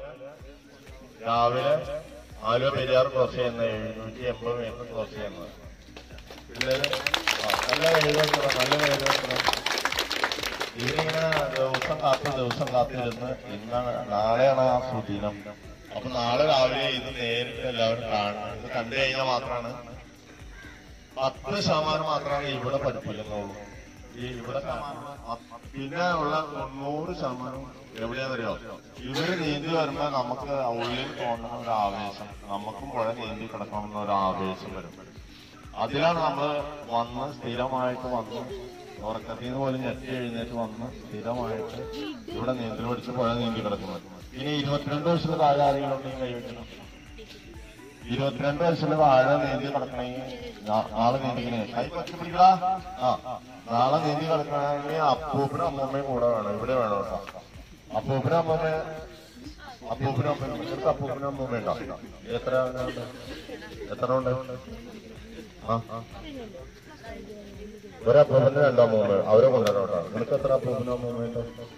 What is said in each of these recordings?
രാവിലെ ആലുവ പെരിയാർ ക്രോസ് ചെയ്യുന്ന എഴുന്നൂറ്റി എൺപത് മീറ്റർ ക്രോസ് ചെയ്യുന്നത് പിള്ളേര് ആ, നല്ല എഴുതുന്നത് നല്ല എഴുതുന്നത് ഇതിനിങ്ങനെ ദിവസം കാത്ത് ദിവസം കാത്തിരുന്ന് ഇന്നാണ് നാളെയാണ് ആ സുദിനം അപ്പൊ നാളെ രാവിലെ ഇത് നേരിട്ട് എല്ലാവരും കാണണം ഇത് കണ്ടു കഴിഞ്ഞാൽ മാത്രമാണ് പത്ത് ശതമാനം മാത്രമാണ് ഇവിടെ പഠിപ്പിക്കുന്നുള്ളൂ ഈ ഇവിടെ പ- പിന്നെ ഉള്ള തൊണ്ണൂറ് ശതമാനം എവിടെയാണെന്നറിയോ ഇവര് നീന്തി വരുമ്പോ നമുക്ക് ഉള്ളിൽ തോന്നുന്ന ഒരു ആവേശം നമുക്കും പുഴ നീന്തി കിടക്കണമെന്ന ഒരു ആവേശം വരും അതിലാണ് നമ്മൾ വന്ന് സ്ഥിരമായിട്ട് വന്ന് ഉറക്കത്തിൽ നിന്ന് പോലും ഞെട്ടി എഴുന്നേറ്റ് വന്ന് സ്ഥിരമായിട്ട് ഇവിടെ നീന്തൽ പഠിച്ച് പുഴ നീന്തി കിടക്കുന്നത് ഇനി ഇരുപത്തിരണ്ട് വയസ്സിൽ താഴെ ആരെങ്കിലും ഉണ്ടെങ്കിൽ കൈവയ്ക്കണം ഇരുപത്തിരണ്ട് വയസ്സിൽ താഴെ നീന്തി കിടക്കണമെങ്കിൽ നാ- നാളെ നീന്തിക്കണേ കൈ പറ്റി പിടിക്കടാ ആ നാളെ നീന്തി കിടക്കണമെങ്കിൽ അപ്പൂപ്പനും അമ്മൂമ്മയും കൂടെ വേണം ഇവിടെ വേണം കേട്ടോ അപ്പൂപ്പനും അമ്മൂമ്മ അപ്പൂപ്പനും അമ്മൂമ്മ ഇവിടുത്തെ അപ്പൂപ്പനും അമ്മൂമ്മ ഉണ്ടോ എത്ര ഉണ്ട് എത്ര ഉണ്ട് ആ ആ. ഒരപ്പൂപ്പന് രണ്ടോ അമ്മൂമ്മ അവരെ കൊണ്ടുവരണം കേട്ടോ നിനക്ക് എത്ര അപ്പൂപ്പനും അമ്മൂമ്മയുണ്ട്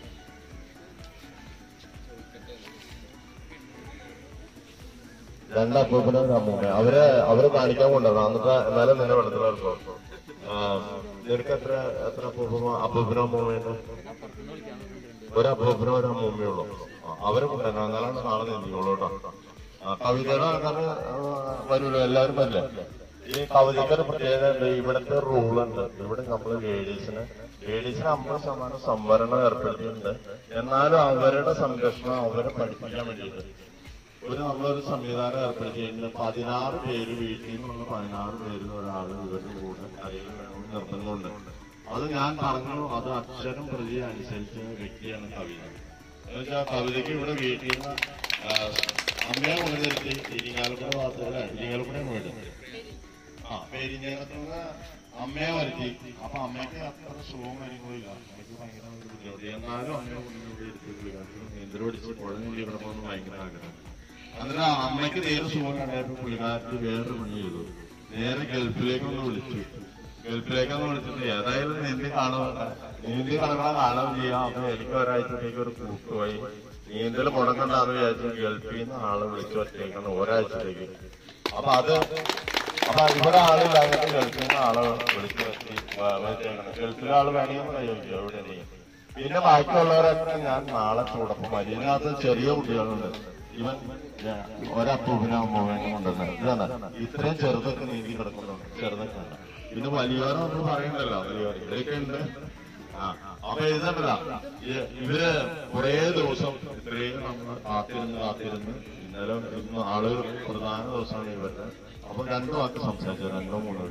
രണ്ടപ്പൂപ്പനും ഒരു അമ്മൂമ്മ അവരെ അവരെ കാണിക്കാൻ കൊണ്ടുവരണം എന്നിട്ട് എന്നാലും നിന്നെ വെള്ളത്തിലെടുക്കും നിനക്ക് എത്ര എത്ര അപ്പൂപ്പ അപ്പൂപ്പനും അമ്മൂമ്മയുണ്ട് ഒരു അപ്പൂപ്പനും ഒരു അമ്മൂമ്മയേ ഉള്ളൂ ആ, അവരെ കൊണ്ടുവരണം എന്നാലാണ് നാളെ നീന്തിക്കുള്ളൂ കേട്ടോ ആ, കവിതയുടെ ആൾക്കാർ വരുമല്ലോ എല്ലാവരും വരില്ലേ ഈ കവിതയ്ക്ക് ഒരു പ്രത്യേകത ഉണ്ട് ഇവിടുത്തെ റൂൾ ഉണ്ട് ഇവിടെ നമ്മൾ ലേഡീസിന് ലേഡീസിന് അമ്പത് ശതമാനം സംവരണം ഏർപ്പെടുത്തിയിട്ടുണ്ട് എന്നാലും അവരുടെ സംരക്ഷണം അവരെ പഠിപ്പിക്കാൻ വേണ്ടിയിട്ട് ഒരു നമ്മളൊരു സംവിധാനം ഏർപ്പെടുത്തിയിട്ടുണ്ട് പതിനാറ് പേര് വീട്ടിൽ നിന്നുള്ള പതിനാറ് പേരിൽ ഒരാൾ ഇവരുടെ കൂടെ കരയിൽ വേണമെന്ന് നിർബന്ധമുണ്ട് അത് ഞാൻ പറഞ്ഞു അത് അക്ഷരം പ്രതി അനുസരിച്ച വ്യക്തിയാണ് കവിത എന്നുവെച്ചാൽ കവിതയ്ക്ക് ഇവിടെ വീട്ടിൽ നിന്ന് ആ, അമ്മയെ കൊണ്ടുനിർത്തി ഇരിങ്ങാലക്കുട ഭാഗത്തുള്ള ഇരിങ്ങാലക്കുട വീട് ആ പെരിഞ്ഞേരത്തുനിന്ന് അമ്മയെ വരുത്തി അപ്പൊ അമ്മയ്ക്ക് അത്ര സുഖവും കാര്യങ്ങളും ഇല്ല അമ്മയ്ക്ക് ഭയങ്കര ഒരു ബുദ്ധിമുട്ട് എന്നാലും അമ്മയെ കൊണ്ടുവന്ന് ഇവിടെ ഇരുത്തി പുള്ളിക്കാർക്ക് നീന്തൽ പഠിച്ച് പുഴ നീന്തി ഇവിടെ പോകുന്ന ഭയങ്കര ആഗ്രഹം അന്നേരം അമ്മയ്ക്ക് നേരെ സുഖം കണ്ടപ്പോൾ പുള്ളിക്കാർക്ക് വേറൊരു പണി ചെയ്തു നേരെ ഗൾഫിലേക്ക് ഒന്ന് വിളിച്ചു ഗൾഫിലേക്കൊന്ന് വിളിച്ചിട്ട് ഏതായാലും നീന്തി കാണുക നീന്തി കടകളെ കാണുകയും ചെയ്യാം അപ്പൊ എനിക്ക് ഒരാഴ്ചത്തേക്ക് ഒരു കൂട്ടുപോയി നീന്തൽ മുടക്കണ്ടെന്ന് വിചാരിച്ചു ഗൾഫിൽ നിന്ന് ആളെ വിളിച്ചു വച്ചേക്കണം ഒരാഴ്ചത്തേക്ക് അപ്പൊ അത് അപ്പൊ ഇവിടെ ആളില്ലാഞ്ഞിട്ട് ഗൾഫിൽ നിന്ന് ആളെ വിളിച്ചു വെച്ച് വെച്ചേക്കണം ഗൾഫിലെ ആള് വേണമെങ്കിൽ കൈവയ്ക്കും എവിടെ നീ പിന്നെ ബാക്കിയുള്ളവരൊക്കെ ഞാൻ നാളെ ചൂടപ്പം മതി ഇതിനകത്ത് ചെറിയ കുട്ടികളുണ്ട് ഇവൻ ഒരപ്പൂപ്പിനാകുമ്പോഴേക്കും കൊണ്ടുവന്നത് ഇതാണ് ഇത്രയും ചെറുതൊക്കെ നീന്തി കിടക്കുന്നുണ്ട് ചെറുതൊക്കെ ഉണ്ട് പിന്നെ വലിയവരെ നമ്മൾ പറയണ്ടല്ലോ വലിയവർ ഇവരൊക്കെ ഉണ്ട് ആ അപ്പൊ ഇതല്ല ഇവര് കുറേ ദിവസം ഇത്രയും നമ്മൾ കാത്തിരുന്ന് കാത്തിരുന്ന് ഇന്നലെ ഇന്ന് ആള് പ്രധാന ദിവസമാണ് ഇവരുടെ അപ്പൊ രണ്ടു വാക്ക് സംസാരിച്ചു രണ്ടോ മൂന്നോ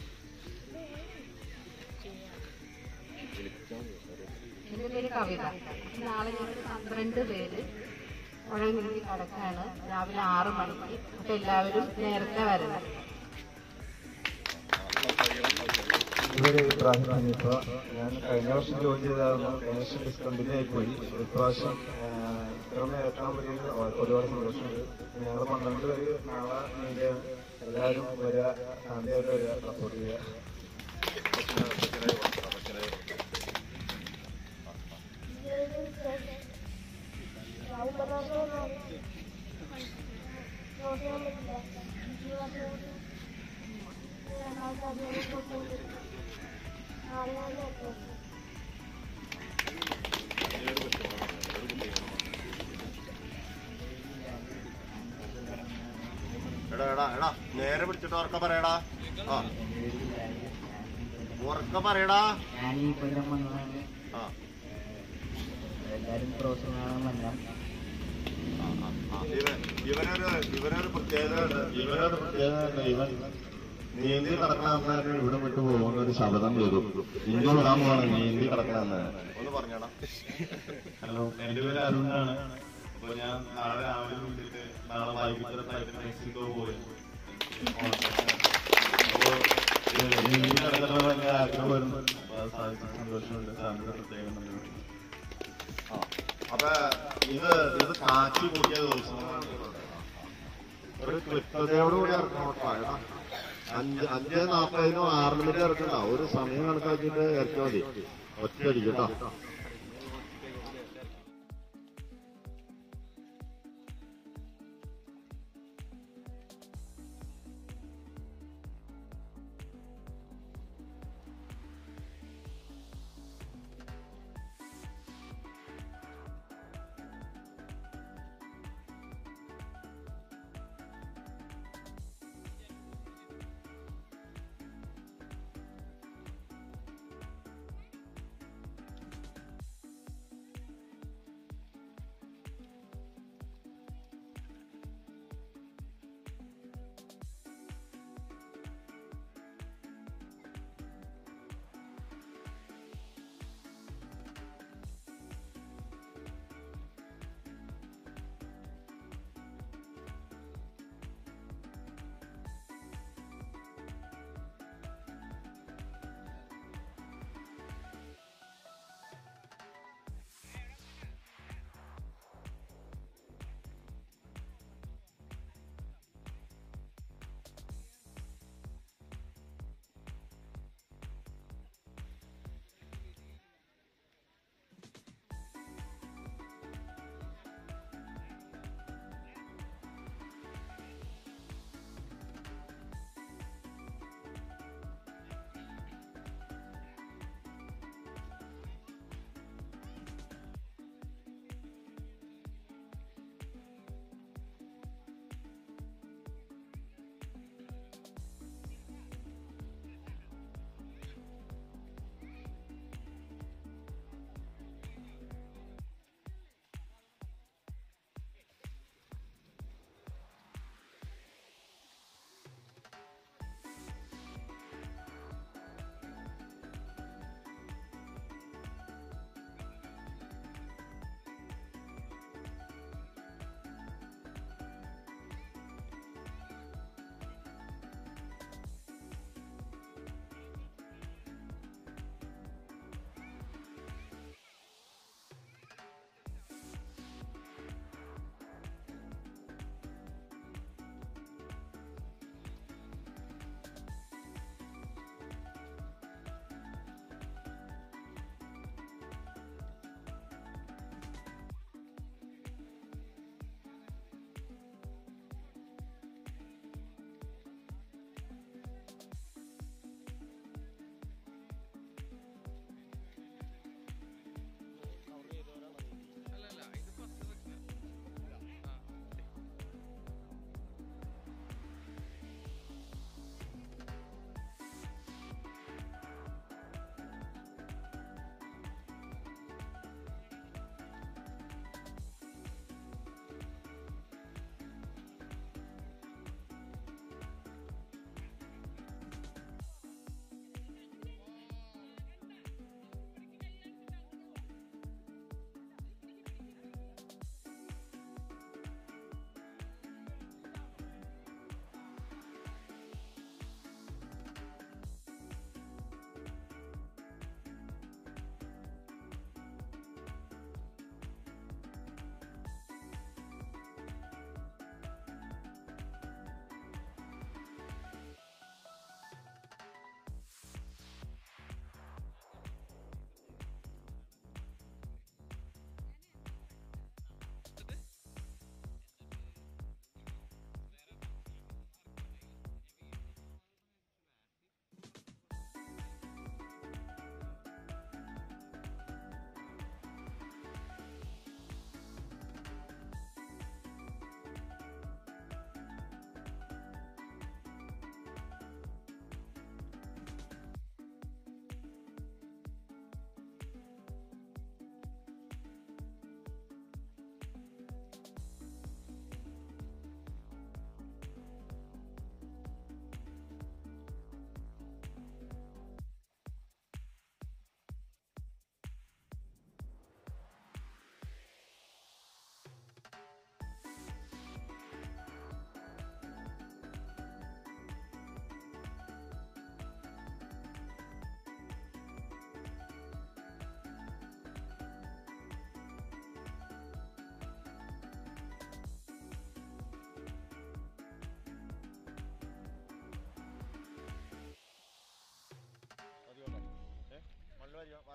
എന്റെ പേര് കവിത നാളെ ഞങ്ങൾ പന്ത്രണ്ട് പേര് പുഴ നീന്തി കടക്കാണ് രാവിലെ ആറ് മണിക്ക് അപ്പൊ എല്ലാവരും നേരത്തെ വരണം ഇവര് ഇബ്രാഹിം ഹനീഫ ഞാൻ കഴിഞ്ഞ വർഷം ജോലി ചെയ്തായിരുന്നു കഴിഞ്ഞ വർഷം ഡിസ്കണ്ടിന്യൂ ആയിപ്പോയി ഇപ്രാവശ്യം ആഹ്, ഇത്ര നേരത്താൻ പറ്റിയത് ഒരുപാട് സന്തോഷമുണ്ട് ഞങ്ങൾ പന്ത്രണ്ട് പേര് നാളെ നീന്തിയ എല്ലാവരും വരിക ശാന്തിയായിട്ട് വരിക സപ്പോർട്ട് ചെയ്യുക എടാ എടാ എടാ നേരെ പിടിച്ചിട്ട് ഉറക്ക പറയടാ ആ ഉറക്ക പറയടാ ഞാൻ ഈ കൊല്ലം വന്നതാണ് ആ എല്ലാവരും ക്രോസ് കാണാൻ വന്ന ഇവൻ ഇവനൊരു ഇവനൊരു പ്രത്യേകത ഉണ്ട് ഇവനൊരു പ്രത്യേകത ഉണ്ട് ഇവൻ നീന്തി കിടക്കണമെന്ന് ഇവിടെ വിട്ടു പോകുന്ന ഒരു ശബ്ദം ചെയ്തു ഇന്ത്യ വിടാൻ പോവാണ് നീന്തി കിടക്കണമെന്ന് ഒന്ന് പറഞ്ഞോടാ ഹലോ എന്റെ പേര് അരുണാണ് അപ്പൊ ഞാൻ നാളെ രാവിലെ വിട്ടിട്ട് നാളെ വൈകിട്ട് ഫ്ലൈറ്റ് മെക്സിക്കോ പോയി അപ്പോ ഈ നീന്തി കിടക്കണം ഭയങ്കര ആഗ്രഹം വരുന്നു അപ്പൊ അത് സാധിച്ച സന്തോഷമുണ്ട് സാറിന്റെ പ്രത്യേകം നന്ദി. ആ. അപ്പൊ ഇത് ഇത് കാച്ചി കൂട്ടിയ ദിവസമാണ് ഒരു കൃത്യതയോടുകൂടി ഇറക്കണം കേട്ടോ. എടാ. അഞ്ച് അഞ്ച് നാൽപ്പതിനും ആറ് മണി ഇറക്കണ്ട ഒരു സമയം കണക്കാക്കിയിട്ട് ഇറക്കിയാൽ മതി ഒറ്റയടിക്ക് കേട്ടോ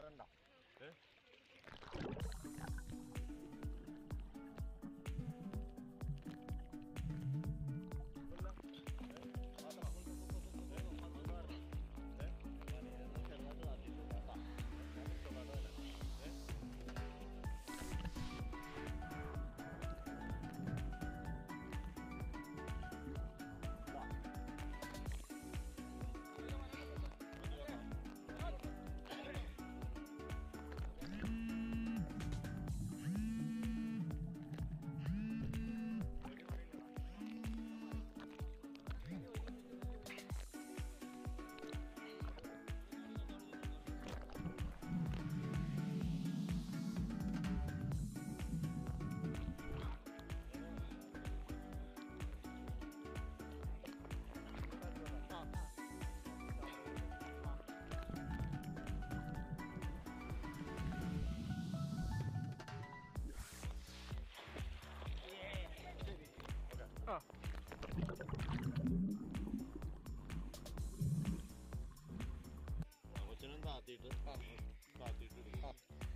കൊച്ചിനും താത്തിയിട്ട് താത്തിയിട്ട് എടുക്കും.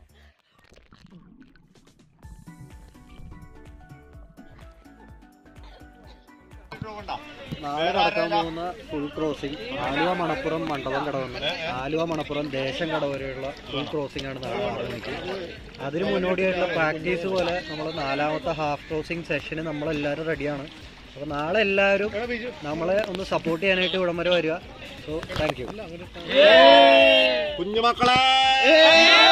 നാളെ നടക്കാൻ പോകുന്ന ഫുൾ ക്രോസിംഗ് ആലുവ മണപ്പുറം മണ്ഡലം കടവന്ന് ആലുവ മണപ്പുറം ദേശം കടവ് വരെയുള്ള ഫുൾ ക്രോസിംഗ് ആണ് നാളെ ആറ് മണിക്ക് അതിന് മുന്നോടിയായിട്ടുള്ള പ്രാക്ടീസ് പോലെ നമ്മൾ നാലാമത്തെ ഹാഫ് ക്രോസിംഗ് സെഷന് നമ്മളെല്ലാവരും റെഡിയാണ് അപ്പോൾ നാളെ എല്ലാവരും നമ്മളെ ഒന്ന് സപ്പോർട്ട് ചെയ്യാനായിട്ട് ഇവിടം വരെ വരിക സോ താങ്ക് യു കുഞ്ഞുമക്കളെ